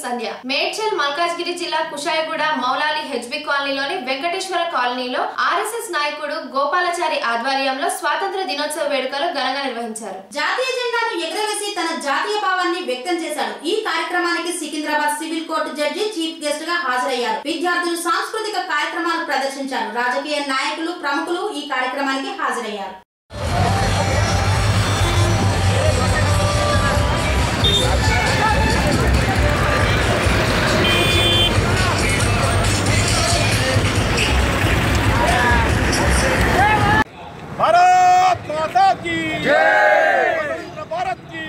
సంధ్య మేడ్చల్ మల్కాజ్గిరి జిల్లా కుషాయిగూడ మౌలాలి హెచ్బి కాలనీలోని వెంకటేశ్వర కాలనీలో ఆర్ఎస్ఎస్ నాయకుడు గోపాలాచారి ఆధ్వర్యంలో స్వాతంత్ర దినోత్సవ వేడుకలు ఘనంగా నిర్వహించారు జాతీయ జెండాను ఎగురవేసి తన జాతీయ భావాన్ని వ్యక్తం చేశాడు ఈ కార్యక్రమానికి Secunderabad civil court judge chief guest గా హాజరయ్యారు విద్యార్థులు సాంస్కృతిక కార్యక్రమాలు ప్రదర్శించారు రాజకీయ నాయకులు ప్రముఖులు ఈ కార్యక్రమానికి హాజరయ్యారు भारत माता की जय स्वतंत्र भारत की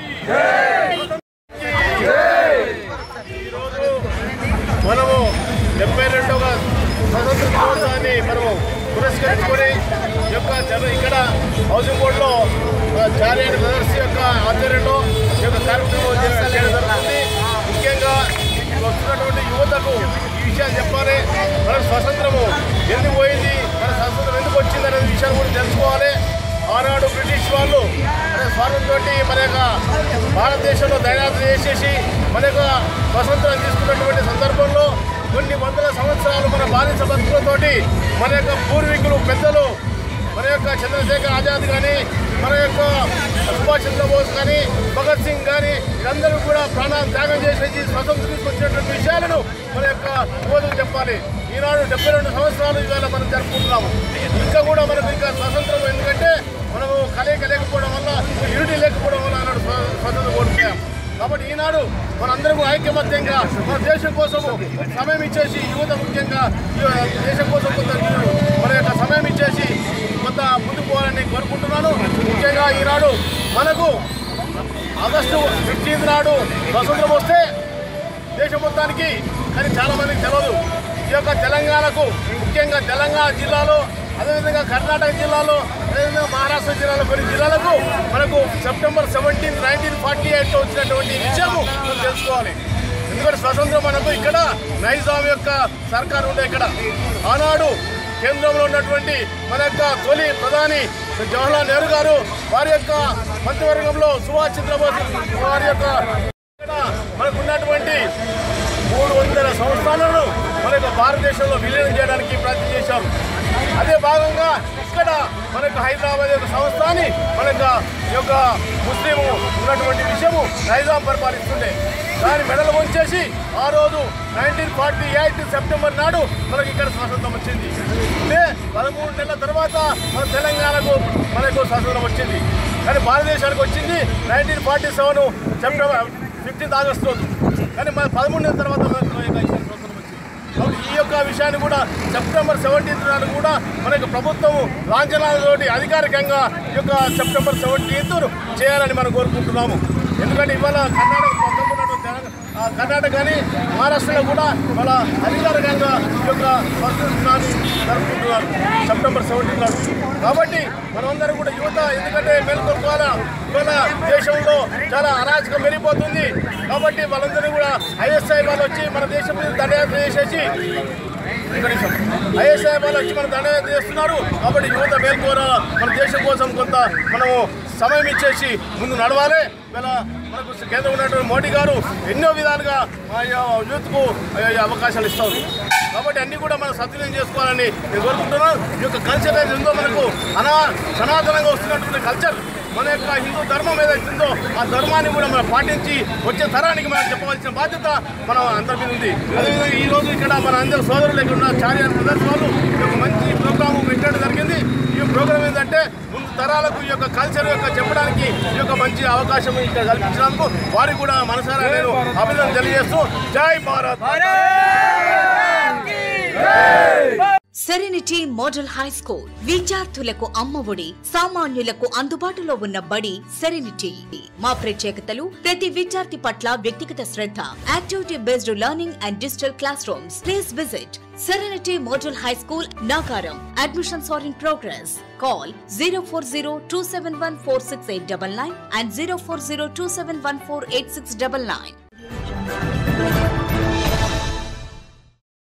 ఈరోజు మనము డెబ్బై రెండవ స్వతంత్ర దినోత్సవాన్ని మనము పురస్కరించుకొని ఈ యొక్క జన ఇక్కడ హౌసింగ్ బోర్డులో చార్యాడి బ్రదర్స్ యొక్క ఆధ్వర్యంలో ఈ యొక్క కార్యక్రమం చేయడం జరుగుతుంది ముఖ్యంగా ఇక్కడ వస్తున్నటువంటి యువతకు ఈ విషయాలు చెప్పాలి మన స్వతంత్రము ఎందుకు పోయింది మన స్వతంత్రం ఎందుకు వచ్చింది అనే విషయాలు కూడా తెలుసుకోవాలి ఆనాడు బ్రిటిష్ వాళ్ళు మన స్వాతంత్రంతో మన యొక్క భారతదేశంలో దయాత్ర చేసేసి మన యొక్క స్వతంత్రం తీసుకున్నటువంటి సందర్భంలో కొన్ని వందల సంవత్సరాలు మన బానిస బతుకులతోటి మన యొక్క పూర్వీకులు పెద్దలు మన యొక్క చంద్రశేఖర్ ఆజాద్ కానీ మన యొక్క సుభాష్ చంద్రబోస్ కానీ భగత్ సింగ్ కానీ వీరందరూ కూడా ప్రాణాలు త్యాగం చేసేసి స్వతంత్రం తీసుకొచ్చినటువంటి విషయాలను మన యొక్క యువతకు చెప్పాలి ఈనాడు డెబ్బై రెండు సంవత్సరాలు ఇవాళ మనం జరుపుకుంటున్నాము ఇంకా కూడా మనకు ఇంకా స్వతంత్రం ఎందుకంటే మనము కలయిక లేకపోవడం వల్ల యూనిటీ లేకపోవడం వల్ల ఆనాడు స్వ- స్వతంత్రం కోల్పోయాం కాబట్టి ఈనాడు మనందరం ఐక్యమత్యంగా మన దేశం కోసం సమయం ఇచ్చేసి యువత ముఖ్యంగా ఈ దేశం కోసం కొంత మన యొక్క సమయం ఇచ్చేసి కొంత ముందుకు పోవాలని కోరుకుంటున్నాను ముఖ్యంగా ఈనాడు మనకు ఆగస్టు ఫిఫ్టీన్త్ నాడు స్వతంత్రం వస్తే దేశం మొత్తానికి కానీ చాలా మందికి తెలియదు ఈ యొక్క తెలంగాణకు ముఖ్యంగా తెలంగాణ జిల్లాలో అదేవిధంగా కర్ణాటక జిల్లాలో అదేవిధంగా మహారాష్ట్ర జిల్లాలో కొన్ని జిల్లాలకు మనకు సెప్టెంబర్ సెవెంటీన్ నైన్టీన్ ఫార్టీ ఎయిట్లో వచ్చినటువంటి విషయము మనం తెలుసుకోవాలి ఎందుకంటే స్వతంత్రం మనకు ఇక్కడ నైజాం యొక్క సర్కారు ఉండే ఇక్కడ ఆనాడు కేంద్రంలో ఉన్నటువంటి మన యొక్క తొలి ప్రధాని జవహర్లాల్ నెహ్రూ గారు వారి యొక్క మంత్రివర్గంలో సుభాష్ చంద్రబోస్ వారి యొక్క ఇక్కడ మనకు ఉన్నటువంటి మూడు వందల సంస్థలను మన యొక్క భారతదేశంలో విలీనం చేయడానికి ప్రయత్నం చేశారు అదే భాగంగా ఇక్కడ మన యొక్క హైదరాబాద్ యొక్క సంస్థని మన యొక్క ఈ యొక్క ముస్లిం ఉన్నటువంటి విషయము నైజాం పరిపాలిస్తుండే దాని మెడలు వంచేసి ఆ రోజు నైన్టీన్ ఫార్టీ ఎయిట్ సెప్టెంబర్ నాడు మనకి ఇక్కడ స్వాతంత్రం వచ్చింది అంటే పదమూడు నెలల తర్వాత మన తెలంగాణకు మనకు స్వాతంత్రం వచ్చింది కానీ భారతదేశానికి వచ్చింది nineteen forty seven September fifteenth August రోజు కానీ మన పదమూడు నెలల తర్వాత మనకు ఈ యొక్క స్వాతంత్రం వచ్చింది కాబట్టి ఈ యొక్క విషయాన్ని కూడా సెప్టెంబర్ సెవెంటీన్త్ నాడు కూడా మన యొక్క ప్రభుత్వం లాంఛనాలతోటి అధికారికంగా ఈ యొక్క సెప్టెంబర్ సెవెంటీన్త్ చేయాలని మనం కోరుకుంటున్నాము ఎందుకంటే ఇవాళ కర్ణాటక పక్కన ఉన్నటువంటి తెలంగాణ ఆ కర్ణాటక కానీ మహారాష్ట్రలో కూడా వాళ్ళ అధికారికంగా ఈ యొక్క స్వతంత్రాన్ని జరుపుకుంటున్నారు సెప్టెంబర్ సెవెంటీన్ నాడు కాబట్టి మనమందరం కూడా యువత ఎందుకంటే మేల్కొల్పాల ఇవాళ దేశంలో చాలా అరాచకం వెళ్ళిపోతుంది కాబట్టి వాళ్ళందరూ కూడా ఐఎస్ఐ వాళ్ళు వచ్చి మన దేశం మీద దండయాత్ర చేసేసి ఒక్క నిమిషం. ఐఎస్ఐ వాళ్ళు వచ్చి మన దండయాత్ర చేస్తున్నారు కాబట్టి యువత మేల్కోరా మన దేశం కోసం కొంత మనము సమయం ఇచ్చేసి ముందు నడవాలి ఇవాళ మనకు కేంద్రం ఉన్నటువంటి మోడీ గారు ఎన్నో విధాలుగా మా యూత్కు ఈ అవకాశాలు ఇస్తారు కాబట్టి అన్ని కూడా మనం సద్వినియోగం చేసుకోవాలని నేను కోరుకుంటున్నాను ఈ యొక్క కల్చర్ ఏది ఉందో మనకు అనా సనాతనంగా వస్తున్నటువంటి కల్చర్ మన యొక్క హిందూ ధర్మం ఏదైతే ఉందో ఆ ధర్మాన్ని కూడా మనం పాటించి వచ్చే తరానికి మనం చెప్పవలసిన బాధ్యత మన అందరి మీద ఉంది అదేవిధంగా ఈ రోజు ఇక్కడ మన అందరి సోదరులు ఇక్కడ ఉన్న చార్య బ్రదర్స్ వాళ్ళు ఈ యొక్క మంచి ప్రోగ్రామ్ పెట్టడం జరిగింది ఈ ప్రోగ్రామ్ ఏంటంటే ముందు తరాలకు ఈ యొక్క కల్చర్ యొక్క చెప్పడానికి ఈ యొక్క మంచి అవకాశం ఇక్కడ కల్పించినందుకు వారికి కూడా మనసారా నేను అభినందన తెలియజేస్తూ Jai Bharat serenity model high school విద్యార్థులకు అమ్మఒడి సామాన్యులకు అందుబాటులో ఉన్న బడి సెరెనిటీ మా ప్రత్యేకతలు ప్రతి విద్యార్థి పట్ల వ్యక్తిగత శ్రద్ధ activity based learning and digital classrooms please visit serenity model high school Nacharam admissions are in progress call zero four zero two seven one four six eight double nine and zero four zero two seven one four eight six double nine